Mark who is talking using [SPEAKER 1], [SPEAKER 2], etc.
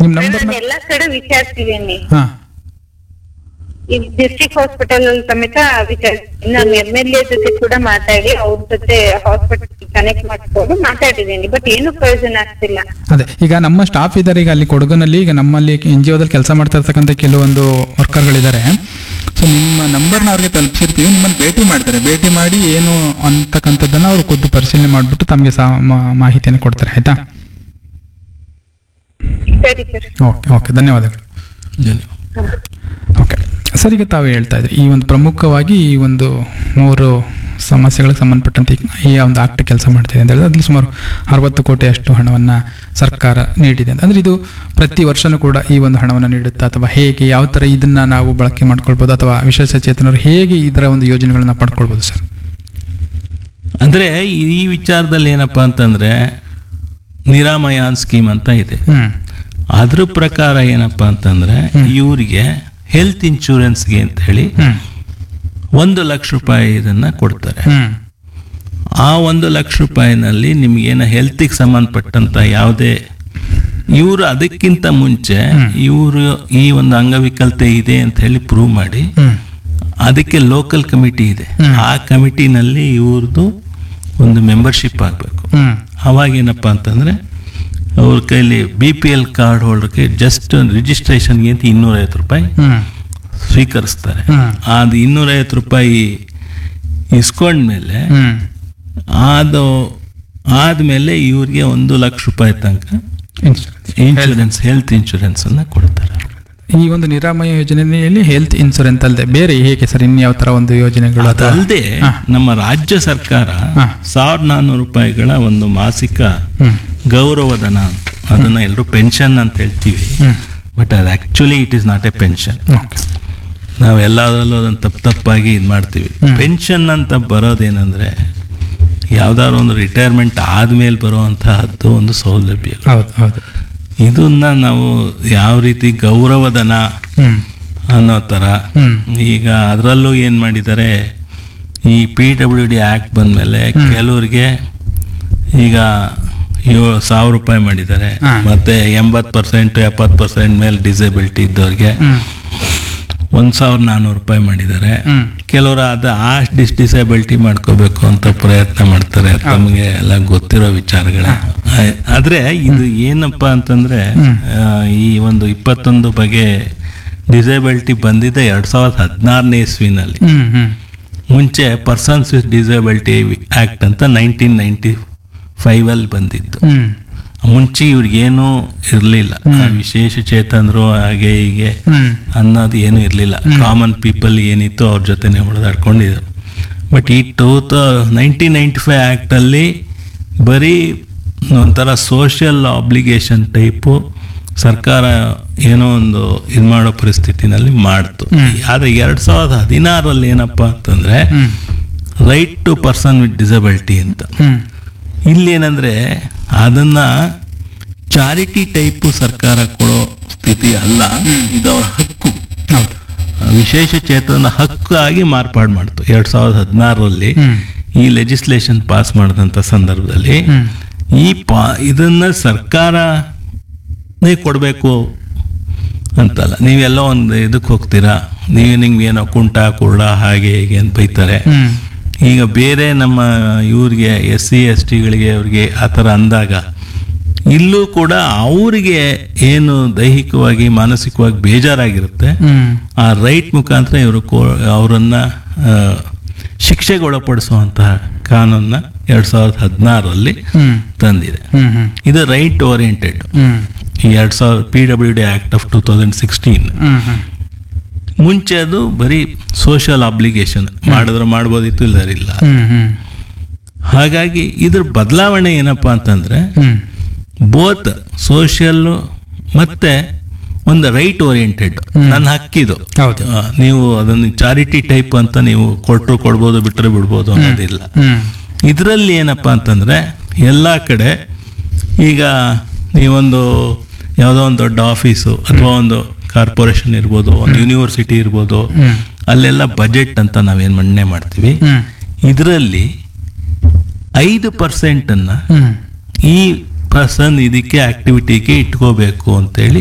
[SPEAKER 1] ನಿಮ್ ನಂಬರ್
[SPEAKER 2] ನಾನು ಎಲ್ಲಾ ಕಡೆ ವಿಚಾರಿಸಿದೀನಿ
[SPEAKER 1] ಹಾ
[SPEAKER 2] ಈ ಡಿಸ್ಟ್ರಿಕ್ಟ್ ಹಾಸ್ಪಿಟಲ್ ಅಲ್ಲಿ ಸಮೇತ ವಿಚಾರಿಸಿದ್ದೀನಿ ನಾನು ಎಂ ಎಲ್ ಎ ಜೊತೆ ಕೂಡ ಮಾತಾಡಿ ಅವ್ರ ಜೊತೆ ಹಾಸ್ಪಿಟಲ್ ಕನೆಕ್ಟ್ ಮಾಡ್ಕೊಂಡು ಮಾತಾಡಿದೀನಿ ಬಟ್ ಏನು ಪ್ರಯೋಜನ ಆಗ್ತಿಲ್ಲ
[SPEAKER 1] ಅದೇ ಈಗ ನಮ್ಮ ಸ್ಟಾಫ್ ಇದ್ದಾರೆ ಈಗ ಅಲ್ಲಿ ಕೊಡಗುನಲ್ಲಿ ಈಗ ನಮ್ಮಲ್ಲಿ ಎನ್ ಜಿ ಒದಲ್ಲಿ ಕೆಲಸ ಮಾಡ್ತಾ ಇರ್ತಕ್ಕಂಥ ಕೆಲವೊಂದು ವರ್ಕರ್ಗಳಿದ್ದಾರೆ ಸೊ ನಿಮ್ಮ ನಂಬರ್ನ ಅವ್ರಿಗೆ ತಲುಪಿಸಿರ್ತೀವಿ ನಿಮ್ಮನ್ನು ಭೇಟಿ ಮಾಡ್ತಾರೆ ಭೇಟಿ ಮಾಡಿ ಏನು ಅಂತಕ್ಕಂಥದ್ದನ್ನು ಅವರು ಖುದ್ದು ಪರಿಶೀಲನೆ ಮಾಡಿಬಿಟ್ಟು ತಮಗೆ ಸಾ ಮಾ- ಮಾಹಿತಿಯನ್ನು ಕೊಡ್ತಾರೆ ಆಯ್ತಾ
[SPEAKER 2] ಸರಿ ಸರ್
[SPEAKER 1] ಓಕೆ ಓಕೆ ಧನ್ಯವಾದಗಳು ಓಕೆ ಸರ್ ಈಗ ತಾವು ಹೇಳ್ತಾ ಇದ್ರಿ ಈ ಒಂದು ಪ್ರಮುಖವಾಗಿ ಈ ಒಂದು ಮೂರು ಸಮಸ್ಯೆಗಳಿಗೆ ಸಂಬಂಧಪಟ್ಟಂತೆ ಈ ಒಂದು ಆಕ್ಟ್ ಕೆಲಸ ಮಾಡ್ತಿದೆ ಅಂತ ಹೇಳಿದ್ರೆ ಅದ್ರಲ್ಲಿ ಸುಮಾರು ಅರವತ್ತು ಕೋಟಿಯಷ್ಟು ಹಣವನ್ನು ಸರ್ಕಾರ ನೀಡಿದೆ ಅಂತ ಅಂದ್ರೆ ಇದು ಪ್ರತಿ ವರ್ಷನೂ ಕೂಡ ಈ ಒಂದು ಹಣವನ್ನು ನೀಡುತ್ತಾ ಅಥವಾ ಹೇಗೆ ಯಾವ ಥರ ಇದನ್ನ ನಾವು ಬಳಕೆ ಮಾಡ್ಕೊಳ್ಬೋದು ಅಥವಾ ವಿಶೇಷ ಚೇತನರು ಹೇಗೆ ಇದರ ಒಂದು ಯೋಜನೆಗಳನ್ನ ಪಡ್ಕೊಳ್ಬೋದು ಸರ್
[SPEAKER 3] ಅಂದ್ರೆ ಈ ವಿಚಾರದಲ್ಲಿ ಏನಪ್ಪಾ ಅಂತಂದ್ರೆ ನಿರಾಮಯಾನ್ ಸ್ಕೀಮ್ ಅಂತ ಇದೆ
[SPEAKER 1] ಹ್ಮ್
[SPEAKER 3] ಅದ್ರ ಪ್ರಕಾರ ಏನಪ್ಪಾ ಅಂತಂದ್ರೆ ಇವರಿಗೆ ಹೆಲ್ತ್ ಇನ್ಶೂರೆನ್ಸ್ಗೆ ಅಂತ ಹೇಳಿ
[SPEAKER 1] ಹ್ಮ್
[SPEAKER 3] ಒಂದು ಲಕ್ಷ ರೂಪಾಯಿ ಇದನ್ನ ಕೊಡ್ತಾರೆ
[SPEAKER 1] ಹ್ಮ್
[SPEAKER 3] ಆ ಒಂದು ಲಕ್ಷ ರೂಪಾಯಿನಲ್ಲಿ ನಿಮ್ಗೇನ ಹೆಲ್ತಿಗೆ ಸಂಬಂಧಪಟ್ಟಂತ ಯಾವುದೇ ಇವರು ಅದಕ್ಕಿಂತ ಮುಂಚೆ ಇವರು ಈ ಒಂದು ಅಂಗವಿಕಲತೆ ಇದೆ ಅಂತ ಹೇಳಿ ಪ್ರೂವ್ ಮಾಡಿ
[SPEAKER 1] ಹ್ಮ್
[SPEAKER 3] ಅದಕ್ಕೆ ಲೋಕಲ್ ಕಮಿಟಿ ಇದೆ ಆ ಕಮಿಟಿನಲ್ಲಿ ಇವ್ರದ್ದು ಒಂದು ಮೆಂಬರ್ಶಿಪ್ ಆಗಬೇಕು
[SPEAKER 1] ಹ್ಮ್
[SPEAKER 3] ಅವಾಗೇನಪ್ಪ ಅಂತಂದ್ರೆ ಅವ್ರ ಕೈಲಿ ಬಿ ಪಿ ಎಲ್ ಕಾರ್ಡ್ ಹೋಲ್ಡರ್ಗೆ ಜಸ್ಟ್ ರಿಜಿಸ್ಟ್ರೇಷನ್ಗೆ ಅಂತ ಇನ್ನೂರೈವತ್ತು ರೂಪಾಯಿ
[SPEAKER 1] ಹ್ಮ್
[SPEAKER 3] ಸ್ವೀಕರಿಸ್ತಾರೆ
[SPEAKER 1] ಹ್ಮ್.
[SPEAKER 3] ಅದು ಇನ್ನೂರೈವತ್ತು ರೂಪಾಯಿ ಇಸ್ಕೊಂಡ್ಮೇಲೆ
[SPEAKER 1] ಹ್ಮ್
[SPEAKER 3] ಅದು ಆದ್ಮೇಲೆ ಇವ್ರಿಗೆ ಒಂದು ಲಕ್ಷ ರೂಪಾಯಿ ತನಕ
[SPEAKER 1] ಇನ್ಶೂರೆನ್ಸ್
[SPEAKER 3] ಇನ್ಶೂರೆನ್ಸ್ ಹೆಲ್ತ್ ಇನ್ಶೂರೆನ್ಸ್ ಅನ್ನ ಕೊಡ್ತಾರೆ
[SPEAKER 1] ಈ ಒಂದು ನಿರಾಮಯ ಯೋಜನೆಯಲ್ಲಿ ಹೆಲ್ತ್ ಇನ್ಸೂರೆನ್ಸ್ ಅಲ್ಲದೆ ಬೇರೆ ಹೇಗೆ ಸರ್ ಇನ್ಯಾವ ತರ ಒಂದು ಯೋಜನೆಗಳು ಅಥವಾ
[SPEAKER 3] ಅದಲ್ಲದೆ ನಮ್ಮ ರಾಜ್ಯ ಸರ್ಕಾರ
[SPEAKER 1] ಹಾ.
[SPEAKER 3] ಸಾವಿರದ ನಾನ್ನೂರು ರೂಪಾಯಿಗಳ ಒಂದು ಮಾಸಿಕ
[SPEAKER 1] ಹ್ಮ್
[SPEAKER 3] ಗೌರವಧನ ಅದನ್ನ ಎಲ್ಲರೂ ಪೆನ್ಷನ್ ಅಂತ ಹೇಳ್ತೀವಿ
[SPEAKER 1] ಹ್ಮ್
[SPEAKER 3] ಬಟ್ ಅದು actually it is not a pension
[SPEAKER 1] okay
[SPEAKER 3] ನಾವು ಎಲ್ಲದರಲ್ಲೂ ಅದನ್ನು ತಪ್ಪು ತಪ್ಪಾಗಿ ಇದು ಮಾಡ್ತೀವಿ ಪೆನ್ಷನ್ ಅಂತ ಬರೋದೇನಂದ್ರೆ ಯಾವ್ದಾದ್ರು ಒಂದು ರಿಟೈರ್ಮೆಂಟ್ ಆದ್ಮೇಲೆ ಬರುವಂತಹದ್ದು ಒಂದು ಸೌಲಭ್ಯ
[SPEAKER 1] ಹೌದು ಹೌದು
[SPEAKER 3] ಇದನ್ನ ನಾವು ಯಾವ ರೀತಿ ಗೌರವಧನ
[SPEAKER 1] ಹ್ಮ್
[SPEAKER 3] ಅನ್ನೋ ಥರ
[SPEAKER 1] ಹ್ಮ್
[SPEAKER 3] ಈಗ ಅದರಲ್ಲೂ ಏನು ಮಾಡಿದ್ದಾರೆ ಈ ಪಿ ಡಬ್ಲ್ಯೂ ಡಿ ಆ್ಯಕ್ಟ್ ಬಂದಮೇಲೆ ಕೆಲವ್ರಿಗೆ ಈಗ ಏಳು ಸಾವಿರ ರೂಪಾಯಿ ಮಾಡಿದ್ದಾರೆ
[SPEAKER 1] ಹಾ.
[SPEAKER 3] ಮತ್ತೆ ಎಂಬತ್ತು ಪರ್ಸೆಂಟ್ ಎಪ್ಪತ್ತು ಪರ್ಸೆಂಟ್ ಮೇಲೆ ಡಿಸೇಬಿಲಿಟಿ ಇದ್ದವ್ರಿಗೆ
[SPEAKER 1] ಹ್ಮ್
[SPEAKER 3] ಒಂದು ಸಾವಿರದ ನಾನ್ನೂರು ರೂಪಾಯಿ ಮಾಡಿದ್ದಾರೆ
[SPEAKER 1] ಹ್ಮ್
[SPEAKER 3] ಕೆಲವರು ಅದು ಆ ಡಿಸ್ ಡಿಸೇಬಿಲಿಟಿ ಮಾಡ್ಕೋಬೇಕು ಅಂತ ಪ್ರಯತ್ನ ಮಾಡ್ತಾರೆ ತಮಗೆ ಎಲ್ಲ ಗೊತ್ತಿರೋ ವಿಚಾರಗಳೇ ಆಯ್- ಆದ್ರೆ ಇದು ಏನಪ್ಪಾ ಅಂತಂದ್ರೆ ಆ, ಈ ಒಂದು ಇಪ್ಪತ್ತೊಂದು ಬಗೆ ಡಿಸೇಬಿಲಿಟಿ ಬಂದಿದೆ ಎರಡ್ ಸಾವಿರದ ಹದಿನಾರನೇ ಇಸ್ವಿನಲ್ಲಿ
[SPEAKER 1] ಹ್ಮ್ ಹ್ಮ್
[SPEAKER 3] ಮುಂಚೆ ಪರ್ಸನ್ಸ್ ವಿತ್ ಡಿಸೇಬಿಲಿಟಿ ಆಕ್ಟ್ ಅಂತ ನೈನ್ಟೀನ್ ನೈನ್ಟಿ ಫೈವ್ ಅಲ್ಲಿ ಬಂದಿತ್ತು
[SPEAKER 1] ಹ್ಮ್
[SPEAKER 3] ಮುಂಚೆ ಇವ್ರಿಗೇನು ಇರಲಿಲ್ಲ ವಿಶೇಷ ಚೇತನರು ಹಾಗೆ ಹೀಗೆ
[SPEAKER 1] ಹ್ಮ್
[SPEAKER 3] ಅನ್ನೋದು ಏನು ಇರಲಿಲ್ಲ ಕಾಮನ್ ಪೀಪಲ್ ಏನಿತ್ತು ಅವ್ರ ಜೊತೆನೆ ಹೊಡೆದಾಡ್ಕೊಂಡಿದ್ರು ಬಟ್ ಈ to the nineteen ninety five ಆ್ಯಕ್ಟಲ್ಲಿ ಬರೀ ಒಂಥರ ಸೋಷಿಯಲ್ ಆಬ್ಲಿಗೇಷನ್ ಟೈಪು ಸರ್ಕಾರ ಏನೋ ಒಂದು ಇದು ಮಾಡೋ ಪರಿಸ್ಥಿತಿನಲ್ಲಿ ಮಾಡ್ತು ಆದರೆ ಎರಡು ಸಾವಿರದ ಹದಿನಾರಲ್ಲಿ ಏನಪ್ಪ ಅಂತಂದರೆ
[SPEAKER 1] hmm
[SPEAKER 3] right to person with disability ಅಂತ
[SPEAKER 1] ಹ್ಮ್
[SPEAKER 3] ಇಲ್ಲೇನಂದ್ರೆ ಅದನ್ನ ಚಾರಿಟಿ ಟೈಪು ಸರ್ಕಾರ ಕೊಡೋ ಸ್ಥಿತಿ ಅಲ್ಲ ಇದು ಅವ್ರ ಹಕ್ಕು
[SPEAKER 1] ಹೌದು
[SPEAKER 3] ವಿಶೇಷ ಚೇತನ ಹಕ್ಕು ಆಗಿ ಮಾರ್ಪಾಡು ಮಾಡ್ತು ಎರಡ್ ಸಾವಿರದ ಹದಿನಾರರಲ್ಲಿ
[SPEAKER 1] ಹ್ಮ್
[SPEAKER 3] ಈ ಲೆಜಿಸ್ಲೇಷನ್ ಪಾಸ್ ಮಾಡಿದಂಥ ಸಂದರ್ಭದಲ್ಲಿ
[SPEAKER 1] ಹ್ಮ್
[SPEAKER 3] ಈ ಪಾ ಇದನ್ನ ಸರ್ಕಾರನೇ ಕೊಡಬೇಕು ಅಂತಲ್ಲ ನೀವೆಲ್ಲೋ ಒಂದು ಇದಕ್ಕೆ ಹೋಗ್ತೀರಾ ನೀವು ನಿಮ್ಗೆ ಏನೋ ಕುಂಟ ಕುರುಡ ಹಾಗೆ ಹೀಗೆ ಅಂತ ಬೈತಾರೆ
[SPEAKER 1] ಹ್ಮ್
[SPEAKER 3] ಈಗ ಬೇರೆ ನಮ್ಮ ಇವ್ರಿಗೆ ಎಸ್ ಸಿ ಎಸ್ ಟಿಗಳಿಗೆ ಅವ್ರಿಗೆ ಆ ಥರ ಅಂದಾಗ ಇಲ್ಲೂ ಕೂಡ ಅವರಿಗೆ ಏನು ದೈಹಿಕವಾಗಿ ಮಾನಸಿಕವಾಗಿ ಬೇಜಾರಾಗಿರುತ್ತೆ
[SPEAKER 1] ಹ್ಮ್
[SPEAKER 3] ಆ ರೈಟ್ ಮುಖಾಂತರ ಇವರು ಕೋ ಅವರನ್ನ ಆ, ಶಿಕ್ಷೆಗೆ ಒಳಪಡಿಸುವಂತಹ ಕಾನೂನನ್ನ ಎರಡ್ ಸಾವಿರದ ಹದಿನಾರರಲ್ಲಿ
[SPEAKER 1] ಹ್ಮ್
[SPEAKER 3] ತಂದಿದೆ
[SPEAKER 1] ಹ್ಮ್ ಹ್ಮ್
[SPEAKER 3] ಇದು ರೈಟ್ ಓರಿಯೆಂಟೆಡ್
[SPEAKER 1] ಹ್ಮ್
[SPEAKER 3] ಈ ಎರಡ್ ಸಾವಿರದ P W D act of two thousand sixteen
[SPEAKER 1] hmm hmm
[SPEAKER 3] ಮುಂಚೆ ಅದು ಬರೀ ಸೋಷಿಯಲ್ ಅಬ್ಲಿಗೇಷನ್ ಮಾಡಿದ್ರೆ ಮಾಡ್ಬೋದಿತ್ತು ಇಲ್ಲದಿಲ್ಲ
[SPEAKER 1] ಹ್ಮ್ ಹ್ಮ್
[SPEAKER 3] ಹಾಗಾಗಿ ಇದ್ರ ಬದಲಾವಣೆ ಏನಪ್ಪಾ ಅಂತಂದ್ರೆ
[SPEAKER 1] ಹ್ಮ್
[SPEAKER 3] ಬೋತ್ ಸೋಷಿಯಲ್ ಮತ್ತೆ ಒಂದು ರೈಟ್ ಓರಿಯೆಂಟೆಡ್ ನನ್ನ ಹಕ್ಕಿದು
[SPEAKER 1] ಹೌದು
[SPEAKER 3] ಆ, ನೀವು ಅದನ್ನು ಚಾರಿಟಿ ಟೈಪ್ ಅಂತ ನೀವು ಕೊಟ್ಟರು ಕೊಡ್ಬೋದು ಬಿಟ್ಟರೆ ಬಿಡ್ಬೋದು ಅನ್ನೋದಿಲ್ಲ
[SPEAKER 1] ಹ್ಮ್
[SPEAKER 3] ಇದರಲ್ಲಿ ಏನಪ್ಪಾ ಅಂತಂದ್ರೆ ಎಲ್ಲ ಕಡೆ ಈಗ ನೀವೊಂದು ಯಾವುದೋ ಒಂದು ದೊಡ್ಡ ಆಫೀಸು ಅಥವಾ ಒಂದು ಕಾರ್ಪೊರೇಷನ್ ಇರ್ಬೋದು ಒಂದು ಯೂನಿವರ್ಸಿಟಿ ಇರ್ಬೋದು
[SPEAKER 1] ಹ್ಮ್
[SPEAKER 3] ಅಲ್ಲೆಲ್ಲ ಬಜೆಟ್ ಅಂತ ನಾವೇನು ಮಣ್ಣೆ ಮಾಡ್ತೀವಿ
[SPEAKER 1] ಹ್ಮ್
[SPEAKER 3] ಇದರಲ್ಲಿ ಐದು ಪರ್ಸೆಂಟನ್ನು
[SPEAKER 1] ಹ್ಮ್
[SPEAKER 3] ಈ ಪರ್ಸನ್ ಇದಕ್ಕೆ ಆಕ್ಟಿವಿಟಿಗೆ ಇಟ್ಕೋಬೇಕು ಅಂತೇಳಿ